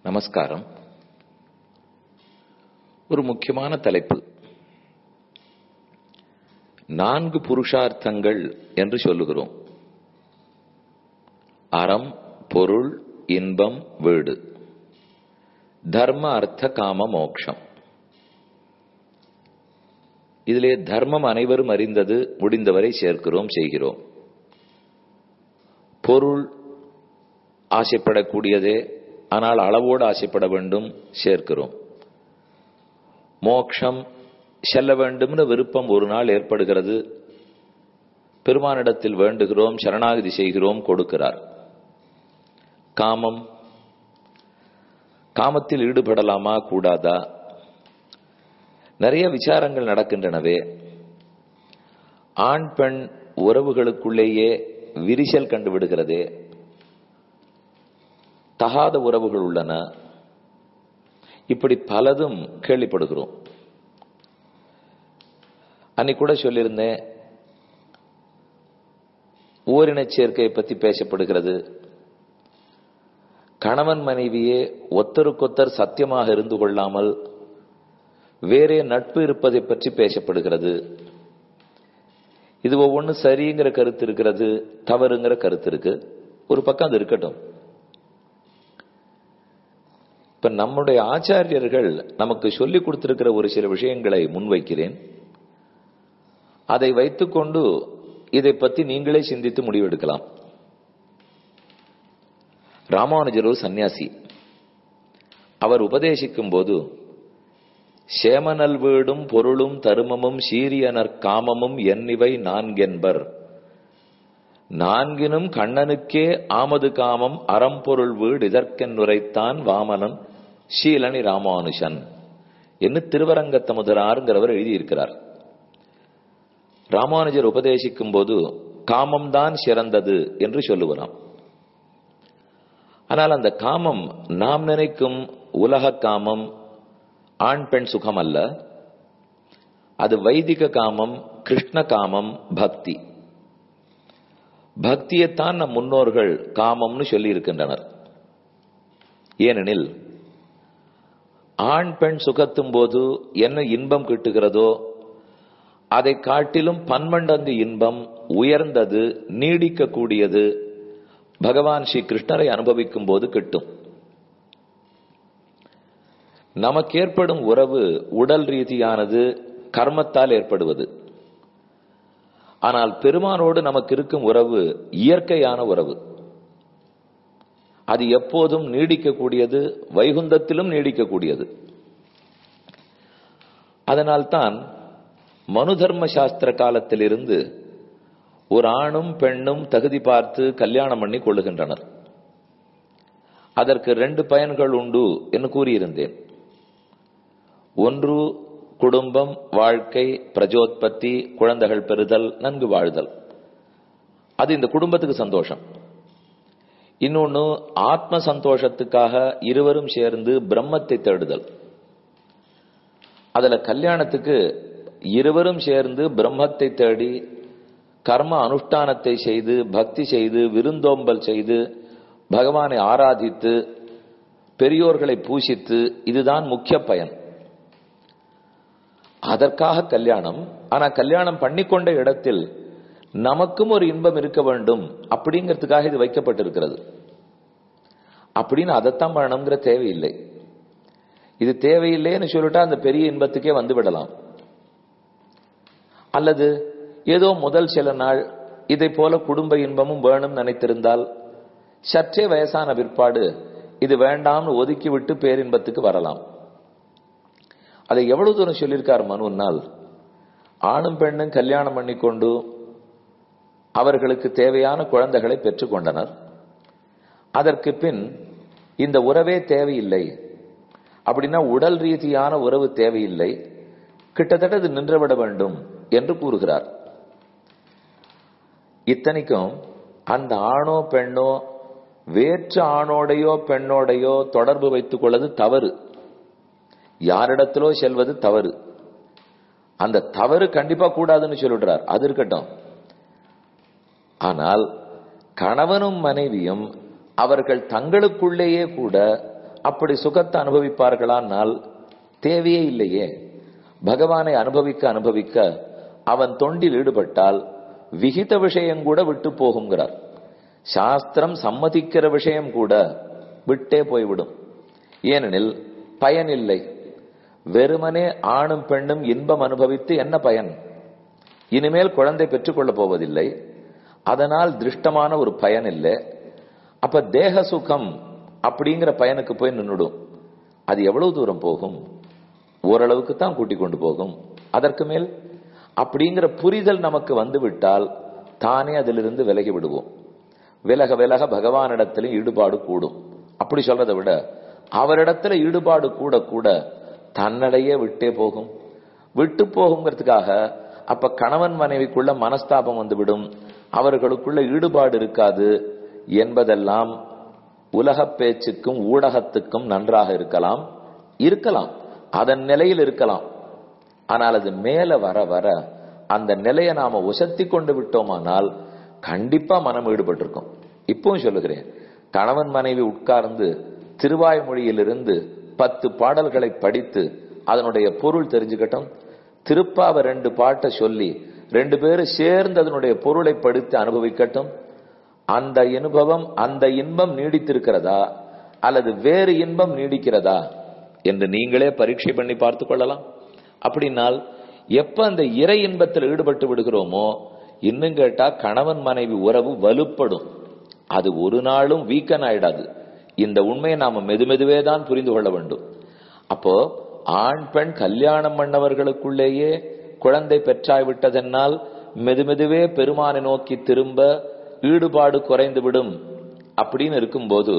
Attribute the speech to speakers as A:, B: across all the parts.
A: நமஸ்காரம் ஒரு முக்கியமான தலைப்பு நான்கு புருஷார்த்தங்கள் என்று சொல்லுகிறோம் அறம் பொருள் இன்பம் வீடு தர்ம அர்த்த காம மோக்ஷம் இதிலே தர்மம் அனைவரும் அறிந்தது முடிந்தவரை சேர்க்கிறோம் செய்கிறோம் பொருள் ஆசைப்படக்கூடியதே ஆனால் அளவோடு ஆசைப்பட வேண்டும் சேர்க்கிறோம் மோக்ஷம் செல்ல வேண்டும்னு விருப்பம் ஒரு நாள் ஏற்படுகிறது பெருமானிடத்தில் வேண்டுகிறோம் சரணாகதி செய்கிறோம் கொடுக்கிறார் காமம் காமத்தில் ஈடுபடலாமா கூடாதா நிறைய விசாரங்கள் நடக்கின்றனவே ஆண் பெண் உறவுகளுக்குள்ளேயே விரிசல் கண்டுவிடுகிறதே தகாத உறவுகள் உள்ளன இப்படி பலதும் கேள்விப்படுகிறோம் அன்னைக்கு கூட சொல்லியிருந்தேன் ஓரினச் சேர்க்கை பற்றி பேசப்படுகிறது கணவன் மனைவியே ஒத்தருக்கொத்தர் சத்தியமாக இருந்து கொள்ளாமல் வேறே நட்பு இருப்பதை பற்றி பேசப்படுகிறது இது ஒவ்வொன்றும் சரிங்கிற கருத்து இருக்கிறது தவறுங்கிற கருத்து இருக்கு ஒரு பக்கம் அது இருக்கட்டும் இப்ப நம்முடைய ஆச்சாரியர்கள் நமக்கு சொல்லி கொடுத்திருக்கிற ஒரு சில விஷயங்களை முன்வைக்கிறேன் அதை வைத்துக்கொண்டு இதை பத்தி நீங்களே சிந்தித்து முடிவெடுக்கலாம் ராமானுஜர் ஒரு சன்னியாசி அவர் உபதேசிக்கும் போது சேமனல் வீடும் பொருளும் தருமமும் சீரியனர் காமமும் என்னிவை நான்கென்பர் நான்கினும் கண்ணனுக்கே ஆமது காமம் அறம்பொருள் வீடு இதற்கென் உரைத்தான் வாமனன் ஷீலனி ராமானுஷன் என்று திருவரங்கத்த முதலாருங்கிறவர் எழுதியிருக்கிறார் ராமானுஜர் உபதேசிக்கும் போது காமம்தான் சிறந்தது என்று சொல்லுவலாம் ஆனால் அந்த காமம் நாம் நினைக்கும் உலக காமம் ஆண் பெண் சுகம் அல்ல அது வைதிக காமம் கிருஷ்ண காமம் பக்தி பக்தியைத்தான் நம் முன்னோர்கள் காமம்னு சொல்லி இருக்கின்றனர் ஏனெனில் ஆண் பெண் சுகத்தும் போது என்ன இன்பம் கிட்டுகிறதோ அதை காட்டிலும் பன்மண்டங்கு இன்பம் உயர்ந்தது நீடிக்கக்கூடியது பகவான் ஸ்ரீ கிருஷ்ணரை அனுபவிக்கும் போது கிட்டும் நமக்கு ஏற்படும் உறவு உடல் ரீதியானது கர்மத்தால் ஏற்படுவது ஆனால் பெருமானோடு நமக்கு இருக்கும் உறவு இயற்கையான உறவு அது எப்போதும் நீடிக்கக்கூடியது வைகுந்தத்திலும் நீடிக்கக்கூடியது அதனால்தான் மனு தர்ம சாஸ்திர காலத்திலிருந்து ஒரு ஆணும் பெண்ணும் தகுதி பார்த்து கல்யாணம் பண்ணி கொள்ளுகின்றனர் அதற்கு ரெண்டு பயன்கள் உண்டு என்று கூறியிருந்தேன் ஒன்று குடும்பம் வாழ்க்கை பிரஜோத்பத்தி குழந்தைகள் பெறுதல் நன்கு வாழ்தல் அது இந்த குடும்பத்துக்கு சந்தோஷம் இன்னொன்னு ஆத்ம சந்தோஷத்துக்காக இருவரும் சேர்ந்து பிரம்மத்தை தேடுதல் அதுல கல்யாணத்துக்கு இருவரும் சேர்ந்து பிரம்மத்தை தேடி கர்ம அனுஷ்டானத்தை செய்து பக்தி செய்து விருந்தோம்பல் செய்து பகவானை ஆராதித்து பெரியோர்களை பூசித்து இதுதான் முக்கிய பயன் அதற்காக கல்யாணம் ஆனா கல்யாணம் பண்ணிக்கொண்ட இடத்தில் நமக்கும் ஒரு இன்பம் இருக்க வேண்டும் அப்படிங்கிறதுக்காக இது வைக்கப்பட்டிருக்கிறது அப்படின்னு அதைத்தான் பண்ணணுங்கிற தேவையில்லை இது தேவையில்லைன்னு சொல்லிட்டா அந்த பெரிய இன்பத்துக்கே வந்து விடலாம் அல்லது ஏதோ முதல் சில நாள் இதை போல குடும்ப இன்பமும் வேணும் நினைத்திருந்தால் சற்றே வயசான பிற்பாடு இது வேண்டாம்னு ஒதுக்கி விட்டு பேரின்பத்துக்கு வரலாம் அதை எவ்வளவு தூரம் சொல்லியிருக்கார் மனுனால் ஆணும் பெண்ணும் கல்யாணம் பண்ணிக்கொண்டு அவர்களுக்கு தேவையான குழந்தைகளை பெற்றுக்கொண்டனர் அதற்கு பின் இந்த உறவே தேவையில்லை அப்படின்னா உடல் ரீதியான உறவு தேவையில்லை கிட்டத்தட்ட இது நின்றுவிட வேண்டும் என்று கூறுகிறார் இத்தனைக்கும் அந்த ஆணோ பெண்ணோ வேற்று ஆணோடையோ பெண்ணோடையோ தொடர்பு வைத்துக் கொள்வது தவறு யாரிடத்திலோ செல்வது தவறு அந்த தவறு கண்டிப்பா கூடாதுன்னு சொல்லிடுறார் அது இருக்கட்டும் ஆனால் கணவனும் மனைவியும் அவர்கள் தங்களுக்குள்ளேயே கூட அப்படி சுகத்தை அனுபவிப்பார்களானால் தேவையே இல்லையே பகவானை அனுபவிக்க அனுபவிக்க அவன் தொண்டில் ஈடுபட்டால் விகித விஷயம் கூட விட்டு போகுங்கிறார் சாஸ்திரம் சம்மதிக்கிற விஷயம் கூட விட்டே போய்விடும் ஏனெனில் பயனில்லை வெறுமனே ஆணும் பெண்ணும் இன்பம் அனுபவித்து என்ன பயன் இனிமேல் குழந்தை பெற்றுக்கொள்ளப் போவதில்லை அதனால் திருஷ்டமான ஒரு பயன் இல்லை அப்ப தேக சுகம் அப்படிங்கிற பயனுக்கு போய் நின்றுடும் அது எவ்வளவு தூரம் போகும் ஓரளவுக்கு தான் கூட்டிக் கொண்டு போகும் அதற்கு மேல் அப்படிங்கிற புரிதல் நமக்கு வந்து விட்டால் தானே அதிலிருந்து விலகி விடுவோம் விலக விலக பகவானிடத்திலும் ஈடுபாடு கூடும் அப்படி சொல்றதை விட அவரிடத்துல ஈடுபாடு கூட கூட தன்னடையே விட்டே போகும் விட்டு போகுங்கிறதுக்காக அப்ப கணவன் மனைவிக்குள்ள மனஸ்தாபம் வந்துவிடும் அவர்களுக்குள்ள ஈடுபாடு இருக்காது என்பதெல்லாம் உலக பேச்சுக்கும் ஊடகத்துக்கும் நன்றாக இருக்கலாம் இருக்கலாம் அதன் நிலையில் இருக்கலாம் ஆனால் அது மேல வர வர அந்த நிலையை நாம உசத்தி கொண்டு விட்டோமானால் கண்டிப்பா மனம் ஈடுபட்டிருக்கும் இப்பவும் சொல்லுகிறேன் கணவன் மனைவி உட்கார்ந்து திருவாய்மொழியிலிருந்து பத்து பாடல்களை படித்து அதனுடைய பொருள் தெரிஞ்சுக்கட்டும் திருப்பாவ ரெண்டு பாட்டை சொல்லி ரெண்டு பேரும் சேர்ந்து அதனுடைய பொருளை படித்து அனுபவிக்கட்டும் அந்த அனுபவம் அந்த இன்பம் நீடித்திருக்கிறதா அல்லது வேறு இன்பம் நீடிக்கிறதா என்று நீங்களே பரீட்சை பண்ணி பார்த்து கொள்ளலாம் அப்படின்னால் எப்ப அந்த இறை இன்பத்தில் ஈடுபட்டு விடுகிறோமோ இன்னும் கேட்டா கணவன் மனைவி உறவு வலுப்படும் அது ஒரு நாளும் வீக்கன் ஆயிடாது இந்த உண்மையை நாம மெதுமெதுவே தான் புரிந்து கொள்ள வேண்டும் அப்போ ஆண் பெண் கல்யாணம் பண்ணவர்களுக்குள்ளேயே குழந்தை பெற்றாய் விட்டதென்னால் மெதுமெதுவே பெருமானை நோக்கி திரும்ப ஈடுபாடு குறைந்து விடும் அப்படின்னு இருக்கும்போது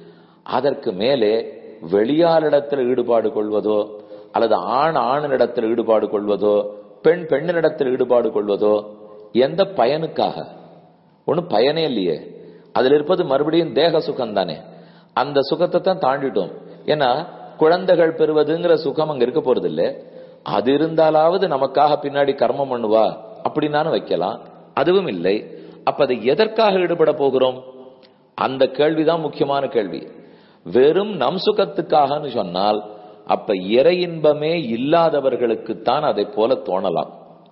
A: அதற்கு மேலே வெளியாளிடத்தில் ஈடுபாடு கொள்வதோ அல்லது ஆண் ஆணினிடத்தில் ஈடுபாடு கொள்வதோ பெண் பெண்ணினிடத்தில் ஈடுபாடு கொள்வதோ எந்த பயனுக்காக ஒன்னும் பயனே இல்லையே அதுல இருப்பது மறுபடியும் தேக சுகம் தானே அந்த சுகத்தை தான் தாண்டிட்டோம் ஏன்னா குழந்தைகள் பெறுவதுங்கிற சுகம் அங்க இருக்க போறது இல்ல அது இருந்தாலாவது நமக்காக பின்னாடி கர்மம் பண்ணுவா அப்படின்னு வைக்கலாம் அதுவும் இல்லை அப்ப அதை எதற்காக ஈடுபட போகிறோம் அந்த கேள்விதான் முக்கியமான கேள்வி வெறும் நம் சுகத்துக்காகன்னு சொன்னால் அப்ப இறை இன்பமே இல்லாதவர்களுக்குத்தான் அதை போல தோணலாம்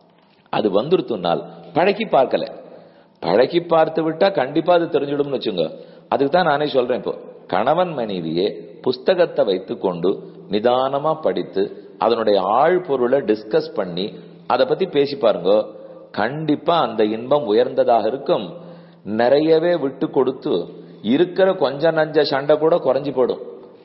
A: அது வந்துருத்துனால் பழகி பார்க்கல பழகி பார்த்து விட்டா கண்டிப்பா அது தெரிஞ்சிடும்னு வச்சுங்க அதுக்கு தான் நானே சொல்றேன் இப்போ கணவன் மனைவியே புஸ்தகத்தை வைத்துக்கொண்டு நிதானமா படித்து அதனுடைய ஆழ் பொருளை டிஸ்கஸ் பண்ணி அதை பத்தி பேசி பாருங்க கண்டிப்பா அந்த இன்பம் உயர்ந்ததாக இருக்கும் நிறையவே விட்டு கொடுத்து இருக்கிற கொஞ்ச நஞ்ச சண்டை கூட குறைஞ்சு போடும்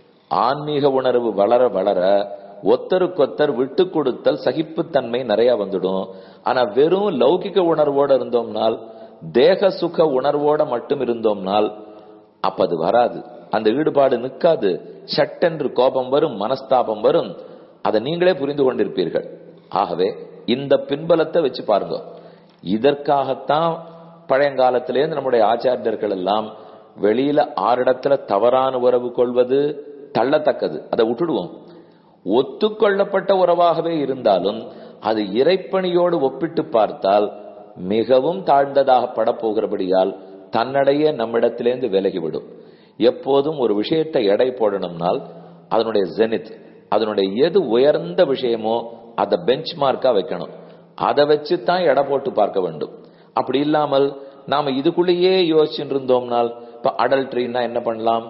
A: ஆன்மீக உணர்வு வளர வளர ஒத்தருக்கொத்தர் விட்டு கொடுத்தல் சகிப்புத்தன்மை நிறைய வந்துடும் ஆனா வெறும் லௌகிக உணர்வோட இருந்தோம்னால் தேக சுக உணர்வோட மட்டும் இருந்தோம்னால் அப்ப அது வராது அந்த ஈடுபாடு நிற்காது சட்டென்று கோபம் வரும் மனஸ்தாபம் வரும் அதை நீங்களே புரிந்து கொண்டிருப்பீர்கள் ஆகவே இந்த பின்பலத்தை வச்சு பாருங்க இதற்காகத்தான் பழையங்காலத்திலேருந்து நம்முடைய ஆச்சாரியர்கள் எல்லாம் வெளியில ஆறிடத்துல தவறான உறவு கொள்வது தள்ளத்தக்கது அதை விட்டுடுவோம் ஒத்துக்கொள்ளப்பட்ட உறவாகவே இருந்தாலும் அது இறைப்பணியோடு ஒப்பிட்டு பார்த்தால் மிகவும் தாழ்ந்ததாக படப்போகிறபடியால் தன்னடையே நம்மிடத்திலேருந்து விலகிவிடும் எப்போதும் ஒரு விஷயத்தை எடை போடணும்னால் அதனுடைய ஜெனித் அதனுடைய எது உயர்ந்த விஷயமோ அதை பெஞ்ச் மார்க்கா வைக்கணும் அதை வச்சு தான் எடை போட்டு பார்க்க வேண்டும் அப்படி இல்லாமல் நாம இதுக்குள்ளேயே யோசிச்சுட்டு இருந்தோம்னால் இப்ப அடல்ட்ரின்னா என்ன பண்ணலாம்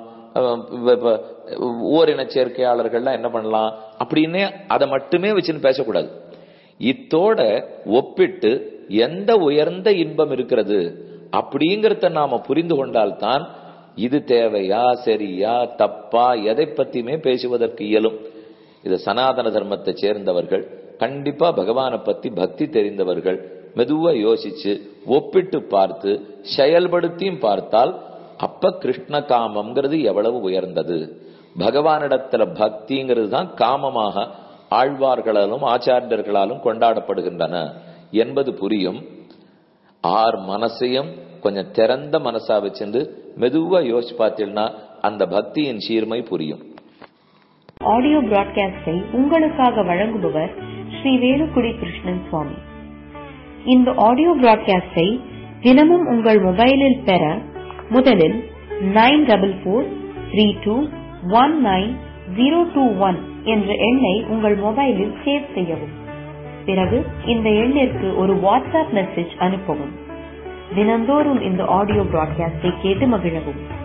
A: ஓரின சேர்க்கையாளர்கள்லாம் என்ன பண்ணலாம் அப்படின்னே அதை மட்டுமே வச்சுன்னு பேசக்கூடாது இத்தோட ஒப்பிட்டு எந்த உயர்ந்த இன்பம் இருக்கிறது அப்படிங்கறத நாம புரிந்து கொண்டால்தான் இது தேவையா சரியா தப்பா எதை பத்தியுமே பேசுவதற்கு இயலும் இது சனாதன தர்மத்தை சேர்ந்தவர்கள் கண்டிப்பா பகவானை பத்தி பக்தி தெரிந்தவர்கள் மெதுவா யோசிச்சு ஒப்பிட்டு பார்த்து செயல்படுத்தியும் பார்த்தால் அப்ப கிருஷ்ண காமம்ங்கிறது எவ்வளவு உயர்ந்தது பகவானிடத்துல பக்திங்கிறது தான் காமமாக ஆழ்வார்களாலும் ஆச்சாரியர்களாலும் கொண்டாடப்படுகின்றன என்பது புரியும் ஆர் மனசையும் கொஞ்சம் திறந்த மனசா வச்சிருந்து மெதுவா யோசிச்சு பார்த்தீங்கன்னா அந்த பக்தியின் சீர்மை புரியும்
B: ஆடியோ பிராட்காஸ்டை உங்களுக்காக வழங்குபவர் ஸ்ரீ வேலுக்குடி கிருஷ்ணன் சுவாமி இந்த ஆடியோ பிராட்காஸ்டை தினமும் உங்கள் மொபைலில் பெற முதலில் nine double four three two one nine zero two one என்ற எண்ணை உங்கள் மொபைலில் சேவ் செய்யவும் பிறகு இந்த எண்ணிற்கு ஒரு வாட்ஸ்அப் மெசேஜ் அனுப்பவும் தினந்தோறும் இந்த ஆடியோ பிராட்காஸ்டை கேட்டு மகிழவும்